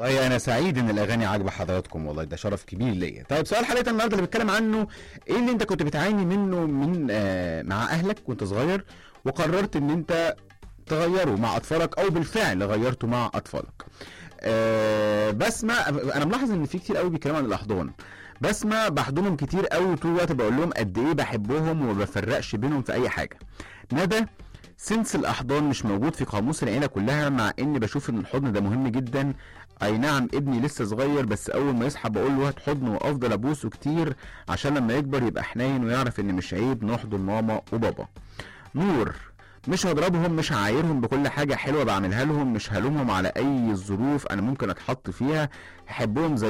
والله انا سعيد ان الاغاني عاجبه حضراتكم والله ده شرف كبير ليا طيب سؤال حلقه النهارده اللي بيتكلم عنه ايه اللي انت كنت بتعاني منه من آه مع اهلك وانت صغير وقررت ان انت تغيره مع اطفالك او بالفعل غيرته مع اطفالك آه بسمع انا ملاحظ ان في كتير قوي بيتكلموا عن الاحضان بسمع بحضنهم كتير قوي طول الوقت بقول لهم قد ايه بحبهم وما بفرقش بينهم في اي حاجه ندى سنس الاحضان مش موجود في قاموس العيله كلها مع اني بشوف ان الحضن ده مهم جدا اي نعم ابني لسه صغير بس اول ما يصحى بقول له هات حضن وافضل ابوسه كتير عشان لما يكبر يبقى حنين ويعرف ان مش عيب نحضن ماما وبابا نور مش هضربهم مش هعايرهم بكل حاجه حلوه بعملها لهم مش هلومهم على اي ظروف انا ممكن اتحط فيها هحبهم زي